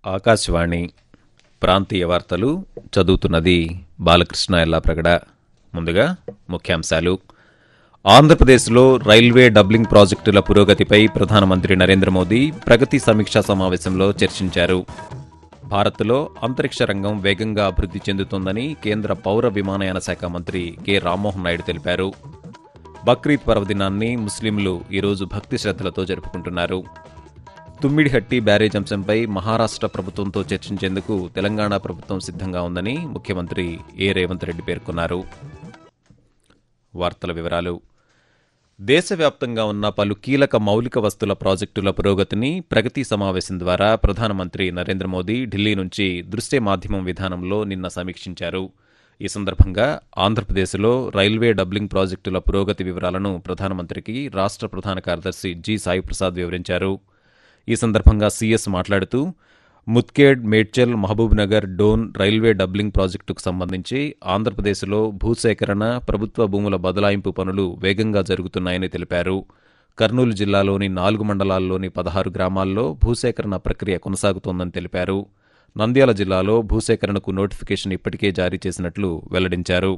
ఆకాశవాణి ప్రాంతీయ వార్తలు చదువుతున్నది బాలకృష్ణ ఎల్లాప్రగడ ముందుగా ముఖ్యాంశాలు ఆంధ్రప్రదేశ్లో రైల్వే డబ్లింగ్ ప్రాజెక్టుల పురోగతిపై ప్రధానమంత్రి నరేంద్ర మోదీ ప్రగతి సమీక్షా సమావేశంలో చర్చించారు భారత్లో అంతరిక్ష రంగం వేగంగా అభివృద్ధి చెందుతోందని కేంద్ర పౌర విమానయాన శాఖ మంత్రి కె రామ్మోహన్ నాయుడు తెలిపారు బక్రీద్ పర్వదినాన్ని ముస్లింలు ఈరోజు భక్తి శ్రద్ధలతో జరుపుకుంటున్నారు తుమ్మిడిహట్టి బ్యారేజ్ అంశంపై మహారాష్ట్ర ప్రభుత్వంతో చర్చించేందుకు తెలంగాణ ప్రభుత్వం సిద్ధంగా ఉందని ముఖ్యమంత్రి ఏ రేవంత్ రెడ్డి పేర్కొన్నారు వార్తల వివరాలు దేశవ్యాప్తంగా ఉన్న పలు కీలక మౌలిక వస్తుల ప్రాజెక్టుల పురోగతిని ప్రగతి సమావేశం ద్వారా ప్రధానమంత్రి నరేంద్ర మోదీ ఢిల్లీ నుంచి దృశ్య మాధ్యమం విధానంలో నిన్న సమీక్షించారు ఈ సందర్భంగా ఆంధ్రప్రదేశ్లో రైల్వే డబ్లింగ్ ప్రాజెక్టుల పురోగతి వివరాలను ప్రధానమంత్రికి రాష్ట్ర ప్రధాన కార్యదర్శి జి సాయి ప్రసాద్ వివరించారు ఈ సందర్భంగా సీఎస్ మాట్లాడుతూ ముత్కేడ్ మేడ్చల్ మహబూబ్నగర్ డోన్ రైల్వే డబ్లింగ్ ప్రాజెక్టుకు సంబంధించి ఆంధ్రప్రదేశ్లో భూసేకరణ ప్రభుత్వ భూముల బదలాయింపు పనులు వేగంగా జరుగుతున్నాయని తెలిపారు కర్నూలు జిల్లాలోని నాలుగు మండలాల్లోని పదహారు గ్రామాల్లో భూసేకరణ ప్రక్రియ కొనసాగుతోందని తెలిపారు నంద్యాల జిల్లాలో భూసేకరణకు నోటిఫికేషన్ ఇప్పటికే జారీ చేసినట్లు వెల్లడించారు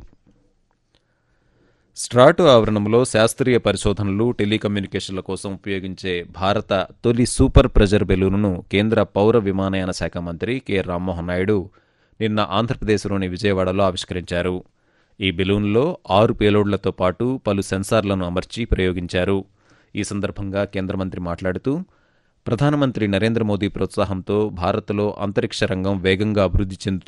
స్ట్రాటు ఆవరణంలో శాస్త్రీయ పరిశోధనలు టెలికమ్యూనికేషన్ల కోసం ఉపయోగించే భారత తొలి సూపర్ ప్రెజర్ బెలూనును కేంద్ర పౌర విమానయాన శాఖ మంత్రి కె రామ్మోహన్ నాయుడు నిన్న ఆంధ్రప్రదేశ్లోని విజయవాడలో ఆవిష్కరించారు ఈ బెలూన్లో ఆరు పేలోడ్లతో పాటు పలు సెన్సార్లను అమర్చి ప్రయోగించారు ఈ సందర్భంగా కేంద్ర మంత్రి మాట్లాడుతూ ప్రధానమంత్రి నరేంద్ర మోదీ ప్రోత్సాహంతో భారత్లో అంతరిక్ష రంగం వేగంగా అభివృద్ధి చెందుతోందని